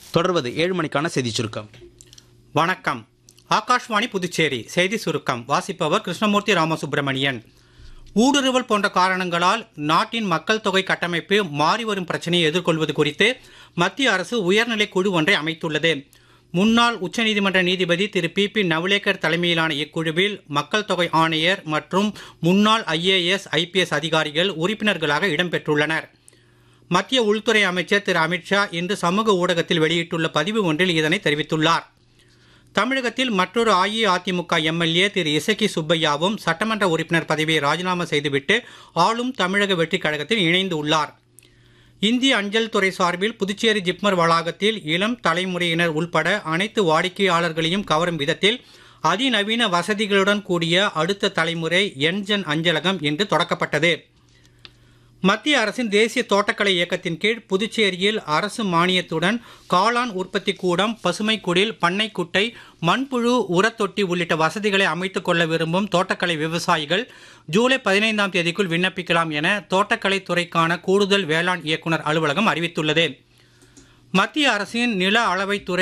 தொடர்வது ஏழு மணிக்கான செய்திச் சுருக்கம் வணக்கம் ஆகாஷ்வாணி புதுச்சேரி செய்தி சுருக்கம் வாசிப்பவர் கிருஷ்ணமூர்த்தி ராமசுப்பிரமணியன் ஊடுருவல் போன்ற காரணங்களால் நாட்டின் மக்கள் தொகை கட்டமைப்பு மாறி வரும் பிரச்சனையை எதிர்கொள்வது குறித்து மத்திய அரசு உயர்நிலை குழு ஒன்றை அமைத்துள்ளது முன்னாள் உச்சநீதிமன்ற நீதிபதி திரு பி பி நவலேக்கர் தலைமையிலான இக்குழுவில் மக்கள் தொகை ஆணையர் மற்றும் முன்னாள் ஐஏஎஸ் ஐபிஎஸ் அதிகாரிகள் உறுப்பினர்களாக இடம்பெற்றுள்ளனர் மத்திய உள்துறை அமைச்சர் திரு அமித்ஷா இன்று சமூக ஊடகத்தில் வெளியிட்டுள்ள பதிவு ஒன்றில் இதனை தெரிவித்துள்ளார் தமிழகத்தில் மற்றொரு அஇஅதிமுக எம்எல்ஏ திரு இசக்கி சுப்பையாவும் சட்டமன்ற உறுப்பினர் பதவியை ராஜினாமா செய்துவிட்டு ஆளும் தமிழக வெற்றிக் கழகத்தில் இணைந்து உள்ளார் இந்திய அஞ்சல் துறை சார்பில் புதுச்சேரி ஜிப்மர் வளாகத்தில் இளம் தலைமுறையினர் உள்பட அனைத்து வாடிக்கையாளர்களையும் கவரும் விதத்தில் அதிநவீன வசதிகளுடன் கூடிய அடுத்த தலைமுறை என்ஜன் அஞ்சலகம் இன்று தொடக்கப்பட்டது மத்திய அரசின் தேசிய தோட்டக்கலை இயக்கத்தின் கீழ் புதுச்சேரியில் அரசு மானியத்துடன் காளான் உற்பத்தி கூடம் பசுமை குடில் பண்ணைக்குட்டை மண்புழு உரத்தொட்டி உள்ளிட்ட வசதிகளை அமைத்துக் கொள்ள விரும்பும் தோட்டக்கலை விவசாயிகள் ஜூலை பதினைந்தாம் தேதிக்குள் விண்ணப்பிக்கலாம் என தோட்டக்கலை துறைக்கான கூடுதல் வேளாண் இயக்குனர் அலுவலகம் அறிவித்துள்ளது மத்திய அரசின் நில அளவைத்துறை